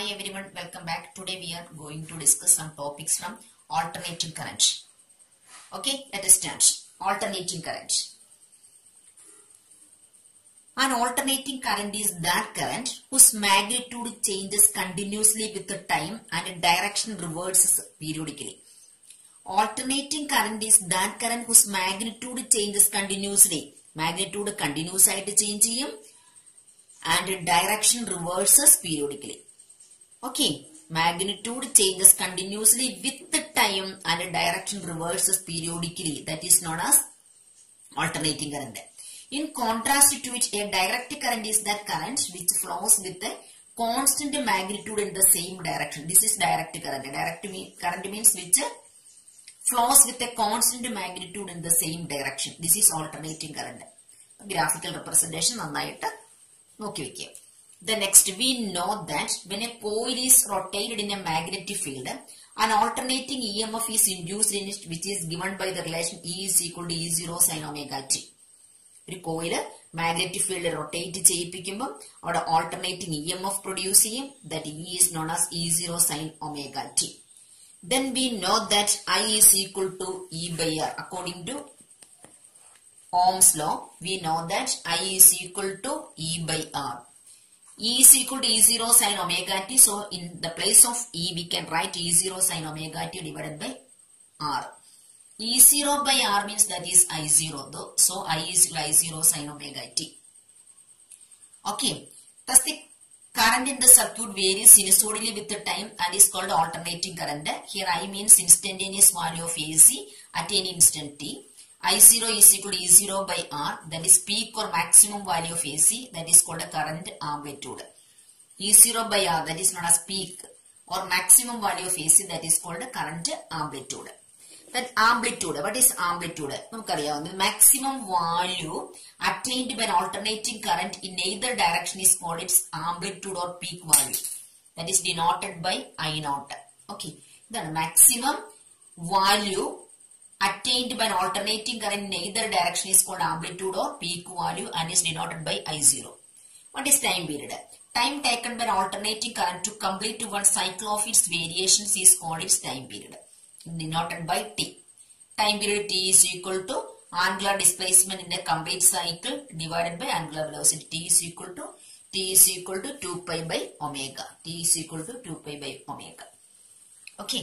Hi everyone, welcome back. Today we are going to discuss some topics from alternating current. Okay, let us start. Alternating current. An alternating current is that current whose magnitude changes continuously with the time and direction reverses periodically. Alternating current is that current whose magnitude changes continuously. Magnitude continuous ആയിട്ട് change ചെയ്യും and direction reverses periodically. Okay, magnitude changes continuously with the time and direction reverses periodically. That is known as alternating current. In contrast to it, a direct current is that current which flows with a constant magnitude in the same direction. This is direct current. Direct mean, current means which flows with a constant magnitude in the same direction. This is alternating current. Graphical representation നന്നായിട്ട് നോക്കി വെക്കുക the next we know that when a coil is rotated in a magnetic field an alternating EMF is induced in it which is given by the relation E is equal to E zero sin omega t. ഒരു coil magnetic field rotate ചെയ്യിപ്പിക്കുമ്പോൾ അവിടെ alternating E M F produce ചെയ്യും that E is known as E zero sine omega t then we know that I is equal to E by R. According to Ohm's law, we know that I is equal to E by R. E is equal to E0 sin omega t. So, in the place of E, we can write E0 sin omega t divided by R. E0 by R means that is I0 though. So, I is equal to I0 sin omega t. Okay. Thus, the current in the circuit varies sinusoidally with the time and is called alternating current. Here I means instantaneous value of AC at any instant t. I0 is equal to E0 by R that is peak or maximum value of AC that is called a current amplitude. E0 by R that is known as peak or maximum value of AC that is called a current amplitude. That amplitude, what is amplitude? നമുക്കറിയാവുന്ന maximum value attained by an alternating current in either direction is called its amplitude or peak value. That is denoted by I naught. Okay. Then maximum value attained by an alternating current in either direction is called amplitude or peak value and is denoted by I0. What is time period? Time taken by an alternating current to complete one cycle of its variations is called its time period. Denoted by T. Time period T is equal to angular displacement in a complete cycle divided by angular velocity. T is equal to T is equal to 2 pi by omega. T is equal to 2 pi by omega. Okay.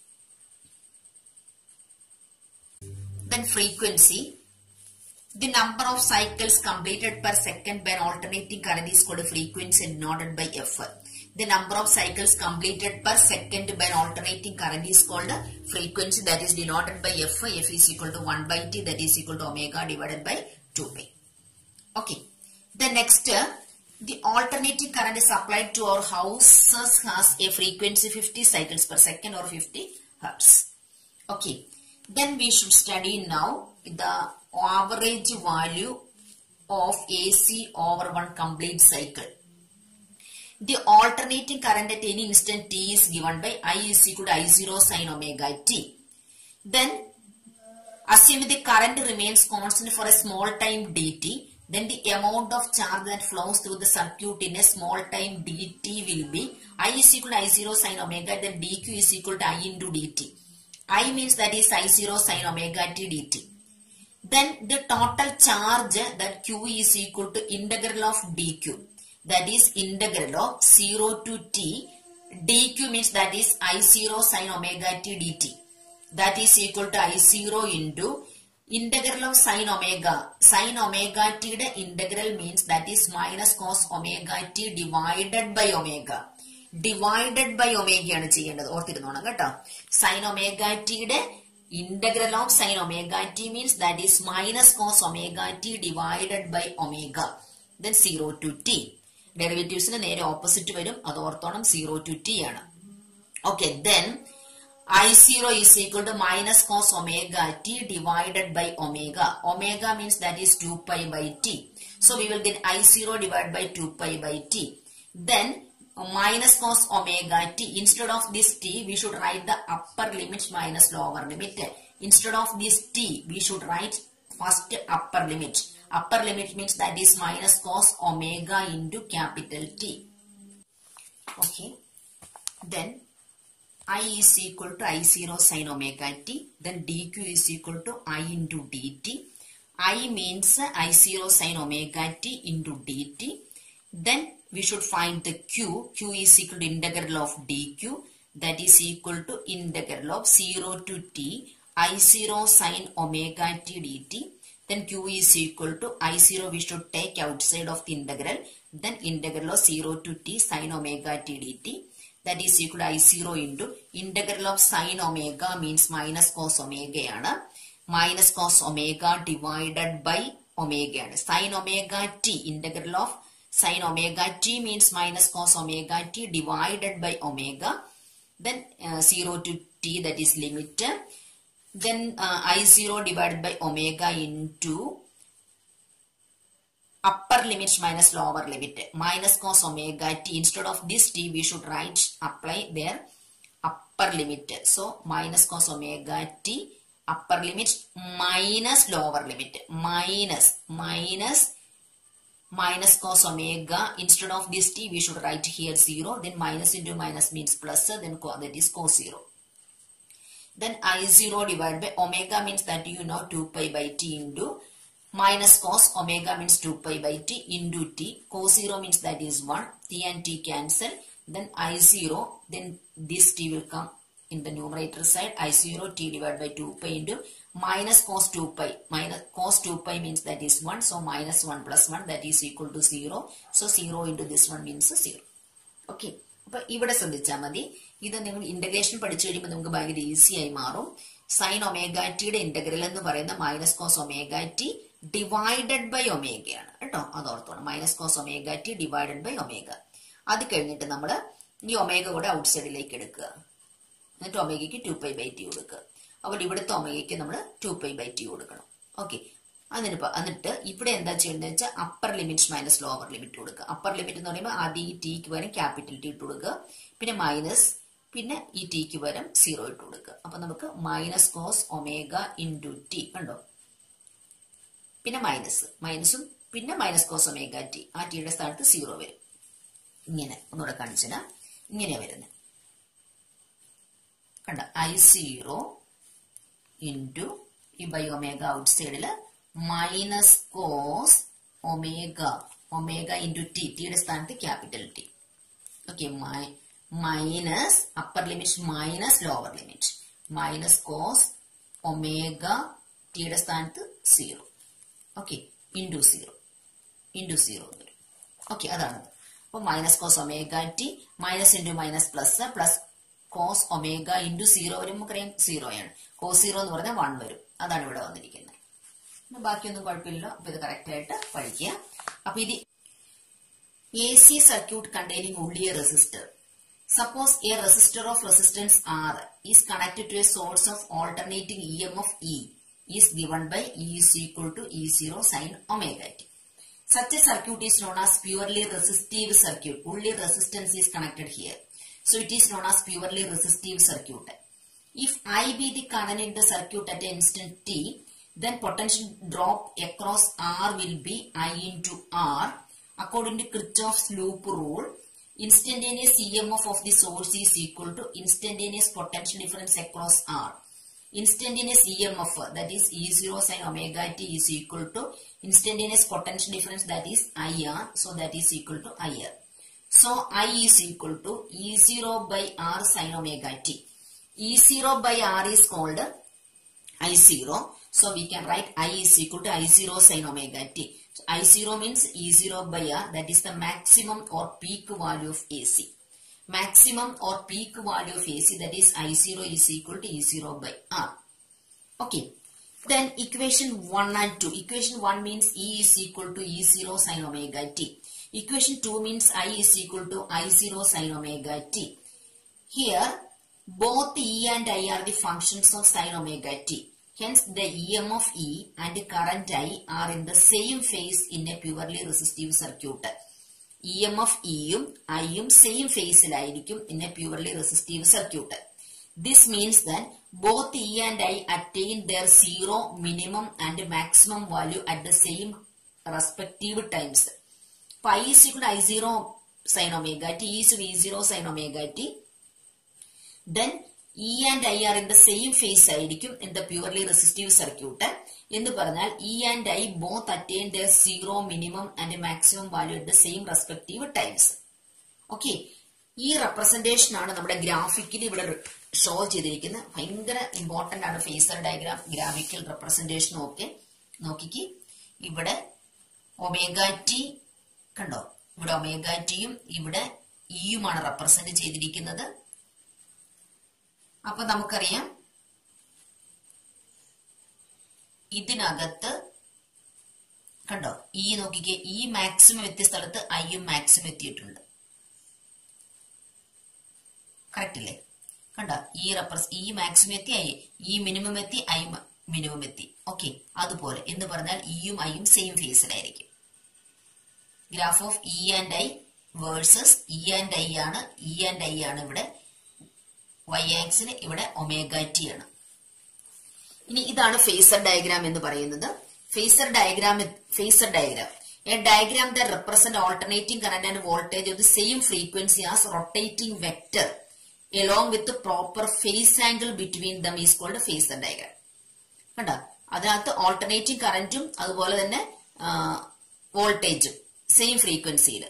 Then frequency. The number of cycles completed per second by an alternating current is called frequency denoted by F. The number of cycles completed per second by an alternating current is called frequency that is denoted by F. F is equal to 1 by T that is equal to omega divided by 2 pi. Okay. The next, uh, the alternating current is applied to our houses has a frequency 50 cycles per second or 50 hertz. Okay. Then we should study now the average value of AC over one complete cycle. The alternating current at any instant t is given by I is equal to I0 sin omega t. Then assume the current remains constant for a small time dt, then the amount of charge that flows through the circuit in a small time dt will be I is equal to I0 sin omega, then dq is equal to I into dt. I means that is I0 sin omega t dt. Then the total charge that q is equal to integral of dq. That is integral of 0 to t. dq means that is I0 sin omega t dt. That is equal to I0 into integral of sin omega. Sin omega t the integral means that is minus cos omega t divided by omega. Divided by ഒമേഗയാണ് ചെയ്യേണ്ടത് ഓർത്തിരുന്നോണം കേട്ടോ sine omega ടിയുടെ integral of sine omega t means that is minus cos omega t divided by omega then zero to T ഡെറിവേറ്റീവ്സിന് നേരെ opposite വരും അത് ഓർത്തോണം സീറോ ടു ടി ആണ് okay then I zero is equal to minus cos omega t divided by omega omega means that is two pi by T so we will get I zero divide by two pi by T then minus cos omega t. Instead of this t, we should write the upper limit minus lower limit. Instead of this t, we should write first upper limit. Upper limit means that is minus cos omega into capital T. Okay. then i is equal to i0 sin omega t then dq is equal to i into dt i means i0 sin omega t into dt then we should find the q q is equal to integral of dq that is equal to integral of 0 to t i0 sin omega t dt then q is equal to i0 we should take outside of the integral then integral of 0 to t sin omega t dt that is equal to i0 into integral of sin omega means minus cos omega ആണ് minus cos omega divided by omega ആണ് sin omega t integral of sin omega t means minus cos omega t divided by omega then uh, 0 to t that is limit then uh, i0 divided by omega into upper limit minus lower limit minus cos omega t instead of this t we should write apply their upper limit so minus cos omega t upper limit minus lower limit minus minus minus cos omega instead of this t we should write here 0 then minus into minus means plus then co- that is cos 0 then i0 divided by omega means that you know 2 pi by t into minus cos omega means 2 pi by t into t cos 0 means that is 1 t and t cancel then i0 then this t will come in the numerator side i0 t divided by 2 pi into minus cos 2 pi minus cos 2 pi means that is 1 so minus 1 plus 1 that is equal to 0 so 0 into this one means 0 okay അപ്പൊ ഇവിടെ ശ്രദ്ധിച്ചാൽ മതി ഇത് നിങ്ങൾ integration പഠിച്ചു കഴിയുമ്പോൾ നമുക്ക് ഭയങ്കര ഈസി ആയി മാറും സൈൻ ഒമേഗാറ്റിയുടെ ഇന്റഗ്രൽ എന്ന് പറയുന്ന minus cos omega t divided by ഒമേഗയാണ് കേട്ടോ അത് ഓർത്തോണം minus cos omega t divided by omega അത് കഴിഞ്ഞിട്ട് നമ്മൾ ഈ ഒമേഗ കൂടെ ഔട്ട് സൈഡിലേക്ക് എടുക്കുക എന്നിട്ട് ഒമേഗയ്ക്ക് ടു പൈ ബൈ ടി കൊടുക്കുക അപ്പോൾ ഇവിടുത്തെ ഒമേഗയ്ക്ക് നമ്മൾ ടു പൈ ബൈ ടി കൊടുക്കണം ഓക്കെ അതിന് പ- എന്നിട്ട് ഇവിടെ എന്താ ചെയ്യേണ്ടത് വെച്ചാൽ upper limit minus lower limit കൊടുക്കുക അപ്പർ ലിമിറ്റ് എന്ന് പറയുമ്പോൾ ആദ്യം ഈ ടിക്ക് പകരം ക്യാപിറ്റൽ ടി ഇട്ട് കൊടുക്കുക പിന്നെ മൈനസ് പിന്നെ ഈ ടിക്ക് പകരം സീറോ ഇട്ട് കൊടുക്കുക അപ്പൊ നമുക്ക് minus cos omega into t കണ്ടോ പിന്നെ മൈനസ് മൈനസും പിന്നെ മൈനസ് കോസ് ഒമേഗ ടി ആ ടിയുടെ സ്ഥാനത്ത് സീറോ വരും ഇങ്ങനെ ഒന്നുകൂടെ കാണിച്ചാൽ ഇങ്ങനെ വരുന്നത് കണ്ട ഐ സീറോ ഇൻറ്റു ഈ ബൈ ഒമേഗ ഔട്ട് സൈഡില് minus cos omega omega into t ടിയുടെ സ്ഥാനത്ത് capital T okay minus upper limit minus lower limit minus cos omega ടിയുടെ സ്ഥാനത്ത് zero okay into zero into zero വരും ഓക്കെ അതാണത് അപ്പൊ minus cos omega t minus into minus plus plus cos omega into zero വരുമ്പോൾ അറിയാം സീറോയാണ് cos zero എന്ന് പറഞ്ഞാൽ one വരും അതാണ് ഇവിടെ വന്നിരിക്കുന്നത് പിന്നെ ബാക്കിയൊന്നും കുഴപ്പമില്ല അപ്പൊ ഇത് കറക്റ്റ് ആയിട്ട് പഠിക്കുക അപ്പൊ ഇത് A C circuit containing only a resistor. Suppose a resistor of resistance R is connected to a source of alternating EMF E is given by E is equal to E0 sin omega t. Such a circuit is known as purely resistive circuit. Only resistance is connected here. So it is known as purely resistive circuit. If I be the current in the circuit at an instant t, then potential drop across R will be I into R. According to Kirchhoff's loop rule, instantaneous EMF of the source is equal to instantaneous potential difference across R. Instantaneous EMF that is E0 sin omega t is equal to instantaneous potential difference that is IR. So that is equal to IR. So I is equal to E0 by R sin omega t. E0 by R is called I0. So we can write I is equal to I0 sin omega t. So I0 means E0 by R that is the maximum or peak value of AC. Maximum or peak value of AC that is I0 is equal to E0 by R. Okay. Then equation 1 and 2. Equation 1 means E is equal to E0 sin omega t. Equation 2 means I is equal to I0 sin omega t. Here, both E and I are the functions of sin omega t. Hence, the EM of E and the current I are in the same phase in a purely resistive circuit. EMF ഇയും ഐയും same ഫേസിലായിരിക്കും in a purely resistive circuit this means that both E and I attain their zero minimum and maximum value at the same respective times അപ്പൊ I is I zero sine omega t is V zero sine omega t then E and I are in the same phase ആയിരിക്കും in the purely resistive circuit എന്ന് പറഞ്ഞാൽ E and I both attain the zero minimum and maximum value at the same respective times okay ഈ representation ആണ് നമ്മുടെ graphically ഇവിടെ show ചെയ്തിരിക്കുന്നത് ഭയങ്കര important ആണ് ഫേസർ ഡയഗ്രാം ഗ്രാഫിക്കൽ റെപ്രസെന്റേഷനും ഒക്കെ നോക്കിക്ക് ഇവിടെ ഒമേഗ ടി കണ്ടോ ഇവിടെ ഒമേഗ ടിയും ഇവിടെ ഇയുമാണ് റെപ്രസെന്റ് ചെയ്തിരിക്കുന്നത് അപ്പൊ നമുക്കറിയാം ഇതിനകത്ത് കണ്ടോ ഈ നോക്കിക്കേ ഈ മാക്സിമം എത്തിയ സ്ഥലത്ത് ഐയും മാക്സിമം എത്തിയിട്ടുണ്ട് കറക്റ്റ് അല്ലേ കണ്ടോ ഈ റെപ്രസ് ഈ മാക്സിമം എത്തി ഐ ഈ മിനിമം എത്തി ഐ മിനിമം എത്തി ഓക്കെ അതുപോലെ എന്ന് പറഞ്ഞാൽ ഇയും ഐയും സെയിം ഫേസിലായിരിക്കും graph of E and I versus E and I ആണ് ഇ ആൻഡ് ഐ ആണ് ഇവിടെ വൈ ആക്സിന് ഇവിടെ ഒമേഗ ടി ആണ് ഇനി ഇതാണ് ഫേസർ ഡയഗ്രാം എന്ന് പറയുന്നത് phasor diagram phasor diagram a diagram the represent alternating current and voltage of the same frequency as rotating vector along with proper phase angle between them is called phasor diagram കണ്ടോ അതിനകത്ത് alternating കറന്റും അതുപോലെ തന്നെ വോൾട്ടേജും same ഫ്രീക്വൻസിയിൽ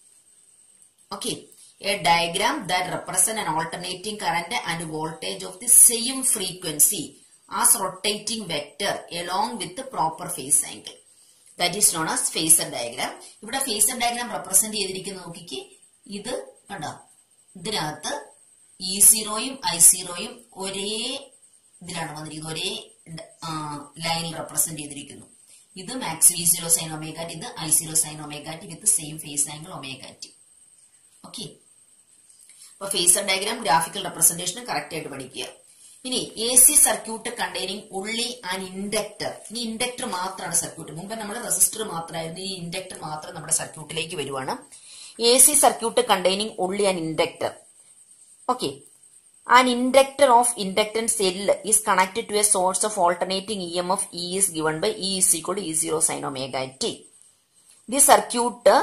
okay a diagram that represent an alternating current and voltage of the same frequency as rotating vector along with the proper phase angle that is known as phasor diagram ഇവിടെ phasor diagram represent ചെയ്തിരിക്കുന്ന നോക്കിക്ക് ഇത് കണ്ടോ ഇതിനകത്ത് E സീറോയും I സീറോയും ഒരേ ഇതിലാണ് വന്നിരിക്കുന്നത് ഒരേ ലൈനിൽ റെപ്രസെന്റ് ചെയ്തിരിക്കുന്നു ഇത് max V zero sine omega t ഇത് I zero sine omega t with same phase angle omega t okay അപ്പൊ phasor diagram graphical representation correct ആയിട്ട് പഠിക്കുക ഇനി A C circuit containing only and inductor ഇനി ഇൻഡക്ടർ മാത്രമാണ് സർക്യൂട്ട് മുമ്പ് നമ്മൾ റെസിസ്റ്റർ മാത്രമായിരുന്നു ഈ ഇൻഡക്ടർ മാത്രം നമ്മുടെ സർക്യൂട്ടിലേക്ക് വരുവാണ് A C circuit containing only and inductor okay An inductor of inductance L is connected to a source of alternating EMF E is given by E is equal to E0 sin omega t. The circuit, uh,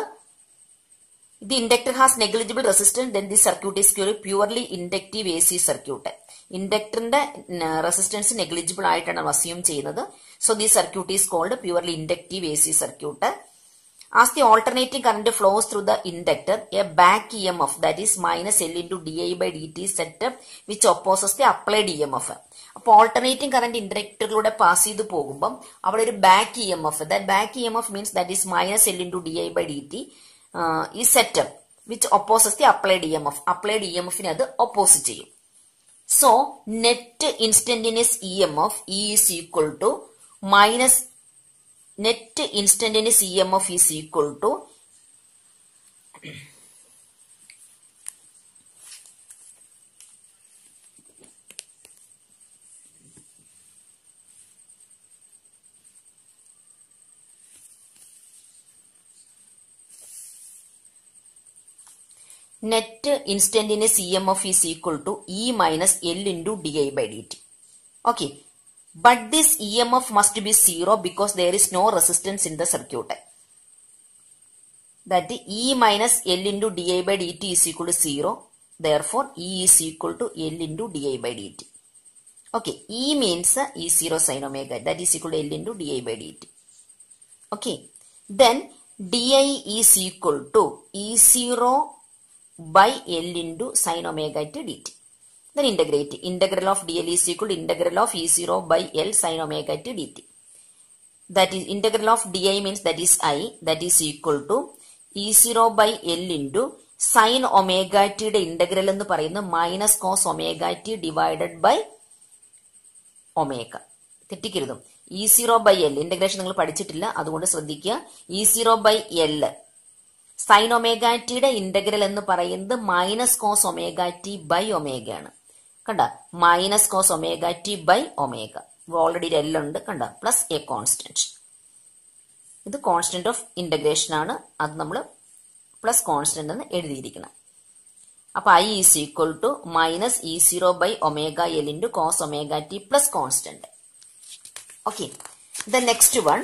the inductor has negligible resistance, then the circuit is purely, purely inductive AC circuit. ഇൻഡക്ടറിന്റെ resistance negligible ആയിട്ടാണ് assume ചെയ്യുന്നത് so the circuit is called purely inductive A C circuit As the alternating current flows through the inductor, a back EMF that is minus L into di by dt is set up which opposes the applied EMF. അപ്പോൾ alternating current ഇൻഡക്ടറിലൂടെ pass ചെയ്ത് പോകുമ്പം അവിടെ ഒരു back E M F that back E M F means that is minus L into d I by d t ഈ setup which opposes the applied E M F applied E M എഫിനെ അത് oppose ചെയ്യും so net instantaneous E M F E is equal to minus net instantaneous EMF is equal to net instantaneous EMF is equal to E minus L into di by dt. Okay. But this EMF must be zero because there is no resistance in the circuit. That E minus L into di by dt is equal to zero. Therefore, E is equal to L into di by dt. Okay, E means uh, E0 sin omega. That is equal to L into di by dt. Okay, then di is equal to E0 by L into sin omega t dt. Then integrate. Integral of dl is equal to integral of E0 by L sin omega t dt. That is integral of di means that is I. That is equal to E0 by L into sine omega ടിയുടെ integral എന്ന് പറയുന്നത് minus cos omega t divided by omega തെറ്റിക്കരുതും E zero by L integration നിങ്ങൾ പഠിച്ചിട്ടില്ല അതുകൊണ്ട് ശ്രദ്ധിക്കുക E zero by L sine omega ടിയുടെ integral എന്ന് പറയുന്നത് minus cos omega t by omega ആണ് കണ്ട minus cos omega t by omega already L ഉണ്ട് കണ്ട പ്ലസ് എ കോൺസ്റ്റന്റ് ഇത് കോൺസ്റ്റന്റ് ഓഫ് ഇന്റഗ്രേഷൻ ആണ് അത് നമ്മൾ പ്ലസ് കോൺസ്റ്റന്റ് എന്ന് എഴുതിയിരിക്കണം അപ്പൊ I is equal to minus E zero by omega L into cos omega t plus constant okay the next one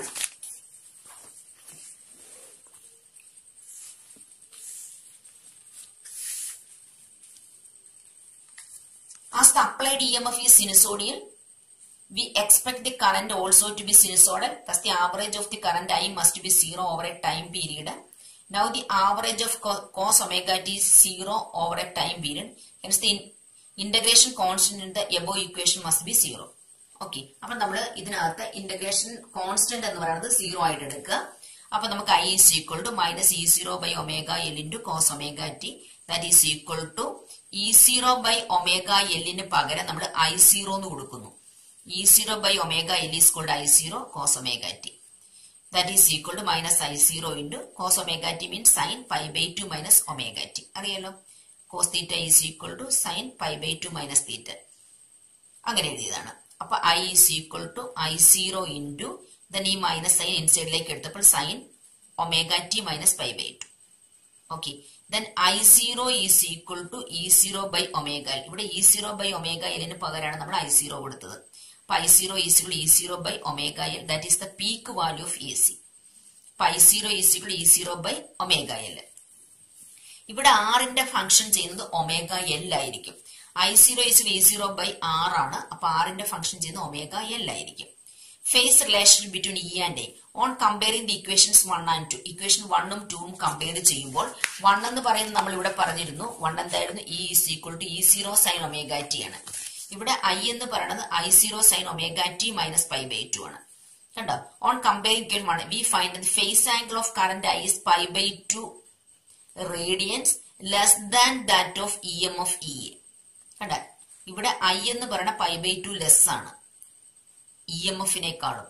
EMF is sinusoidal, we expect the current also to be sinusoidal. Thus, the average of the current I must be zero over a time period. Now, the average of co- cos omega t is zero over a time period. Hence, the in- integration constant in the above equation must be zero. Okay അപ്പൊ നമ്മൾ ഇതിനകത്ത് integration constant എന്ന് പറയുന്നത് zero ആയിട്ട് എടുക്കുക അപ്പൊ നമുക്ക് I is equal to minus E zero by omega L into cos omega t that is equal to E zero by omega എല്ലിന് പകരം നമ്മൾ ഐ സീറോ എന്ന് കൊടുക്കുന്നു E zero by omega L is called I zero cos omega t that is equal to minus I zero into cos omega t means sine pi by two minus omega t അറിയാലോ cos theta is equal to sign pi by two minus theta അങ്ങനെ എഴുതിയതാണ് അപ്പൊ I is equal to I zero into then ഈ minus sine ഇൻസൈഡിലേക്ക് എടുത്തപ്പോൾ sine omega t minus pi by two okay then I zero is equal to E zero by omega L ഇവിടെ E zero by omega എല്ലിന് പകരമാണ് നമ്മൾ I zero കൊടുത്തത് അപ്പൊ I zero is equal E zero by omega L that is the peak value of A C അപ്പൊ I zero is equal E zero by omega L ഇവിടെ ആറിന്റെ function ചെയ്യുന്നത് omega L ആയിരിക്കും I zero is V zero by R ആണ് അപ്പൊ ആറിന്റെ function ചെയ്യുന്നത് omega L ആയിരിക്കും phase relation between E and A on comparing the equations one and two equation വണ്ണും ടൂവും കമ്പയർ ചെയ്യുമ്പോൾ വൺ എന്ന് പറയുന്നത് നമ്മൾ ഇവിടെ പറഞ്ഞിരുന്നു വൺ എന്തായിരുന്നു E is equal to E zero sine omega t ആണ് ഇവിടെ ഐ എന്ന് പറയുന്നത് I zero sine omega t minus pi by two ആണ് കണ്ടോ on comparing equation one we find the phase angle of current I is pi by two radians less than that of E M of E A കണ്ട ഇവിടെ I എന്ന് പറയുന്ന pi by two less ആണ് E M എഫിനേക്കാളും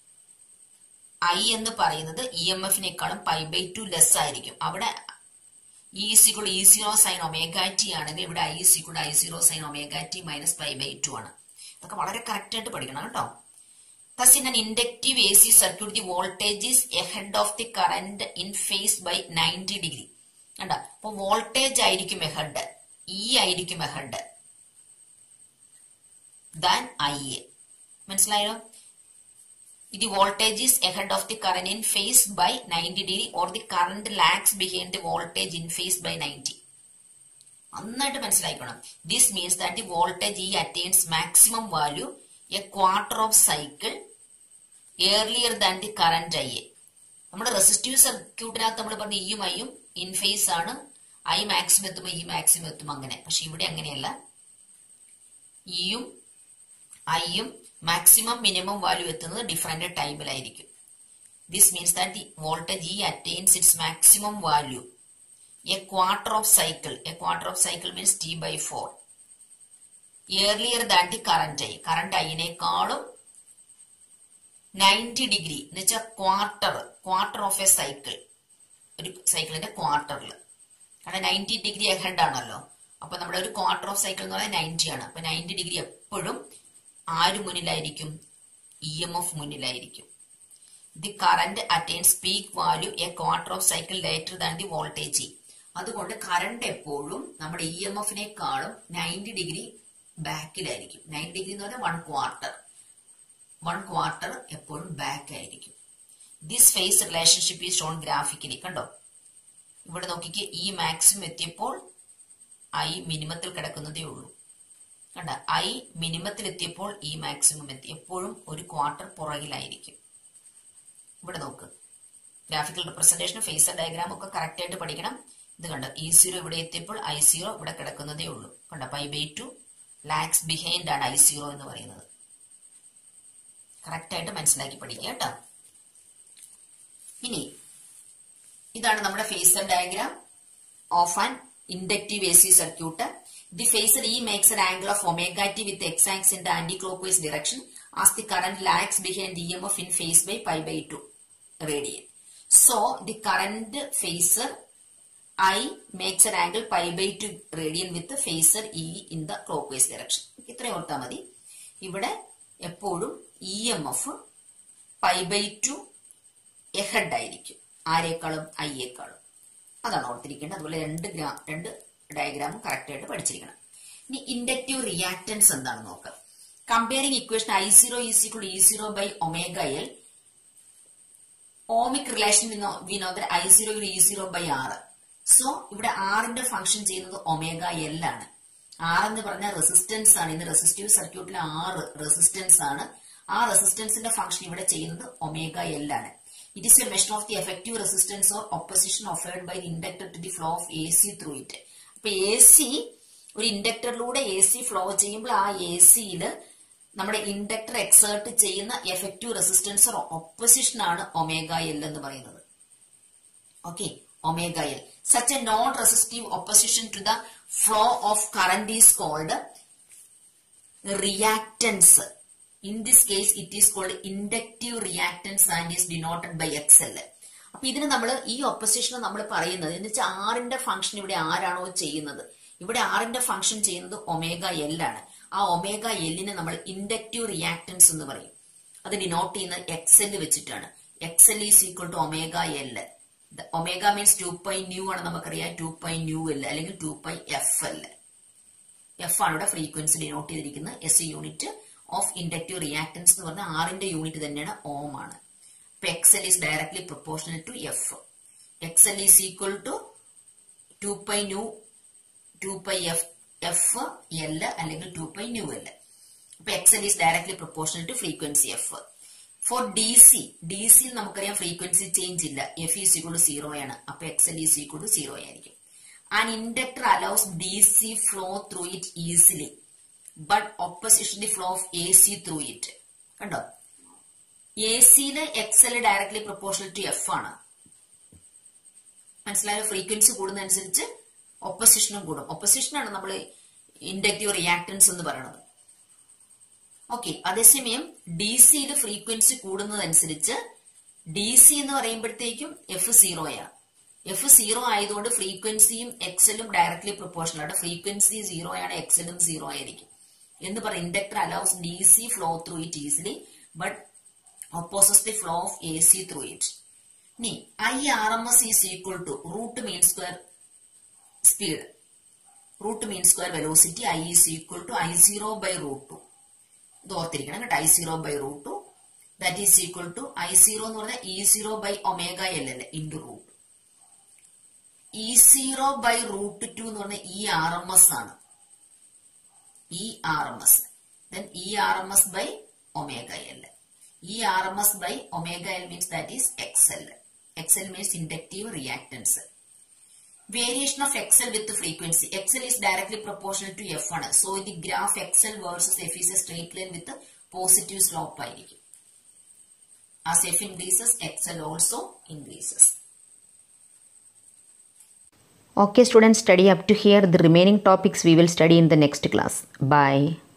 I എന്ന് പറയുന്നത് E M എഫിനേക്കാളും pi by two less ആയിരിക്കും അവിടെ E is equal E zero sine omega t ആണെങ്കിൽ ഇവിടെ I is equal I zero sine omega t minus pi by two ആണ് ഇതൊക്കെ വളരെ കറക്റ്റ് ആയിട്ട് പഠിക്കണം കേട്ടോ Thus, in an inductive AC circuit, the voltage is ahead of the current in phase by 90 degree. കണ്ട അപ്പൊ വോൾട്ടേജ് ആയിരിക്കും എഹഡ് ഇ ആയിരിക്കും എഹഡ് ദാൻ ഐ എ മനസ്സിലായോ ഇത് voltage is ahead of the current in phase by ninety degree or the current lags behind the voltage in phase by ninety നന്നായിട്ട് മനസ്സിലാക്കണം this means that the voltage E attains maximum value a quarter of cycle earlier than the current I എ നമ്മുടെ resistive സർക്യൂട്ടിനകത്ത് നമ്മൾ പറഞ്ഞ ഇയും ഐയും in phase ആണ് ഐ മാക്സിമം എത്തുമ്പോൾ ഇ മാക്സിമം എത്തും അങ്ങനെ പക്ഷെ ഇവിടെ അങ്ങനെയല്ല ഇയും ഐയും മാക്സിമം മിനിമം വാല്യൂ എത്തുന്നത് ഡിഫറെന്റ് ടൈമിലായിരിക്കും this means that the voltage E attains its maximum value a quarter of cycle a quarter of cycle means T by four earlier than the current I current ഐനേക്കാളും ninety degree എന്ന് വെച്ചാൽ quarter quarter of a cycle ഒരു സൈക്കിളിന്റെ ക്വാർട്ടറിൽ കാരണം ninety degree ahead ആണല്ലോ അപ്പൊ നമ്മുടെ ഒരു ക്വാർട്ടർ ഓഫ് സൈക്കിൾ എന്ന് പറയുന്നത് നയൻറ്റി ആണ് അപ്പൊ നയൻറ്റി ഡിഗ്രി എപ്പോഴും ആര് മുന്നിലായിരിക്കും ഇ എം എഫ് മുന്നിലായിരിക്കും the current attains peak value a quarter of cycle later than the voltage അതുകൊണ്ട് കറണ്ട് എപ്പോഴും നമ്മുടെ ഇ എം എഫിനേക്കാളും നയൻറ്റി ഡിഗ്രി ബാക്കിലായിരിക്കും നയൻറ്റി ഡിഗ്രി എന്ന് പറഞ്ഞാൽ വൺ ക്വാർട്ടർ വൺ ക്വാർട്ടർ എപ്പോഴും ബാക്ക് ആയിരിക്കും this phase relationship is shown graphically കണ്ടോ ഇവിടെ നോക്കിക്ക് ഈ മാക്സിമം എത്തിയപ്പോൾ ഐ മിനിമത്തിൽ കിടക്കുന്നതേ ഉള്ളൂ കണ്ട ഐ മിനിമത്തിൽ എത്തിയപ്പോൾ ഈ മാക്സിമം എത്തി എപ്പോഴും ഒരു ക്വാർട്ടർ പുറകിലായിരിക്കും ഇവിടെ നോക്ക് ഗ്രാഫിക്കൽ റിപ്രസെന്റേഷൻ ഫേസർ ഡയഗ്രാം ഒക്കെ കറക്റ്റ് ആയിട്ട് പഠിക്കണം ഇത് കണ്ടോ ഇ സീറോ ഇവിടെ എത്തിയപ്പോൾ ഐ സീറോ ഇവിടെ കിടക്കുന്നതേ ഉള്ളൂ കണ്ടോ pi by two lags behind ആണ് ഐ സീറോ എന്ന് പറയുന്നത് കറക്റ്റ് ആയിട്ട് മനസ്സിലാക്കി പഠിക്കുക കേട്ടോ ഇനി ഇതാണ് നമ്മുടെ phasor diagram of an inductive A C circuit the phasor E makes an angle of omega t with x axis in the anti-clockwise direction as the current lags behind the EMF in phase by pi by 2 radian. So, the current phasor I makes an angle pi by 2 radian with the phasor E in the clockwise direction. ഇത്രയും ഓർത്താൽ മതി ഇവിടെ എപ്പോഴും E M F pi by two ahead ആയിരിക്കും ആരേക്കാളും ഐയേക്കാളും അതാണ് ഓർത്തിരിക്കേണ്ടത് അതുപോലെ രണ്ട് ഗ്രാ രണ്ട് ഡയഗ്രാമും കറക്റ്റ് ആയിട്ട് പഠിച്ചിരിക്കണം ഇനി ഇൻഡക്റ്റീവ് റിയാക്ടൻസ് എന്താണെന്ന് നോക്കാം comparing equation I zero is equal E zero by omega L ohmic relation we know I zero E zero by R so ഇവിടെ ആറിന്റെ ഫംഗ്ഷൻ ചെയ്യുന്നത് ഒമേഗ എൽ ആണ് ആർ എന്ന് പറഞ്ഞ റെസിസ്റ്റൻസ് ആണ് ഇന്ന് റെസിസ്റ്റീവ് സർക്യൂട്ടിൽ ആറ് റെസിസ്റ്റൻസ് ആണ് ആ റെസിസ്റ്റൻസിന്റെ ഫംഗ്ഷൻ ഇവിടെ ചെയ്യുന്നത് ഒമേഗ എൽ ആണ് it is a measure of the effective resistance or opposition offered by the inductor to the flow of A C through it അപ്പൊ എ സി ഒരു ഇൻഡക്ടറിലൂടെ എ സി ഫ്ലോ ചെയ്യുമ്പോൾ ആ എ സിയിൽ നമ്മുടെ ഇൻഡക്ടർ എക്സേർട്ട് ചെയ്യുന്ന effective resistance or opposition ആണ് omega L എന്ന് പറയുന്നത് okay omega L such a non resistive opposition to the flow of current is called reactance in this case it is called inductive reactance and is denoted by X L അപ്പൊ ഇതിന് നമ്മൾ ഈ opposition നമ്മൾ പറയുന്നത് എന്ന് വെച്ചാൽ ആറിന്റെ function ഇവിടെ ആരാണോ ചെയ്യുന്നത് ഇവിടെ ആറിന്റെ ഫംഗ്ഷൻ ചെയ്യുന്നത് ഒമേഗ എൽ ആണ് ആ ഒമേഗ എല്ലിനെ നമ്മൾ ഇൻഡക്റ്റീവ് റിയാക്ടൻസ് എന്ന് പറയും അത് ഡിനോട്ട് ചെയ്യുന്നത് എക്സ് എൽ വെച്ചിട്ടാണ് X L is equal to omega L omega means two pi nu ആണ് നമുക്കറിയാം ടു പൈ ന്യൂ എൽ അല്ലെങ്കിൽ two pi F L F ആണ് ഇവിടെ ഫ്രീക്വൻസി ഡിനോട്ട് ചെയ്തിരിക്കുന്നത് S unit of inductive reactance എന്ന് പറഞ്ഞാൽ ആറിന്റെ യൂണിറ്റ് തന്നെയാണ് ഓം ആണ് അപ്പൊ X L is directly proportional to F X L is equal to two pi nu two pi F F L അല്ലെങ്കിൽ ടു പൈ ന്യൂ എൽ അപ്പൊ X L is directly proportional to frequency F for D C D സിയിൽ നമുക്കറിയാം frequency change ഇല്ല F is equal to zero ആണ് അപ്പൊ X L is equal to zero ആയിരിക്കും and inductor allows D C flow through it easily but opposition the flow of A C through it കണ്ടോ A സിയില് X L directly proportional to F ആണ് മനസ്സിലായോ frequency കൂടുന്നതനുസരിച്ച് ഒപ്പോസിഷനും കൂടും ഒപ്പോസിഷനാണ് നമ്മൾ inductive reactance എന്ന് പറയുന്നത് okay അതേസമയം ഡി സിയിൽ ഫ്രീക്വൻസി കൂടുന്നതനുസരിച്ച് ഡി സി എന്ന് പറയുമ്പോഴത്തേക്കും എഫ് സീറോയാണ് എഫ് സീറോ ആയതുകൊണ്ട് ഫ്രീക്വൻസിയും എക്സലും ഡയറക്ട്ലി പ്രൊപ്പോർഷണൽ ആണ് ഫ്രീക്വൻസി സീറോ ആണ് എക്സലും സീറോ ആയിരിക്കും എന്ന് പറയും inductor allows D C flow through it easily but opposes the flow of AC through it. ഇനി I R M S is equal to root mean square speed root mean square velocity I is equal to I zero by root two ഇത് ഓർത്തിരിക്കണം കേട്ടോ I zero by root two that is equal to I zero എന്ന് പറഞ്ഞാൽ E zero by omega L അല്ലേ into root E zero by root two എന്ന് പറഞ്ഞാൽ E R M S ആണ് E R M S then E R M S by omega L E RMS by omega L means that is XL. XL means inductive reactance. Variation of XL with the frequency. XL is directly proportional to F1. So the graph XL versus F is a straight line with a positive slope. As F increases, XL also increases. Okay students, study up to here. The remaining topics we will study in the next class. Bye.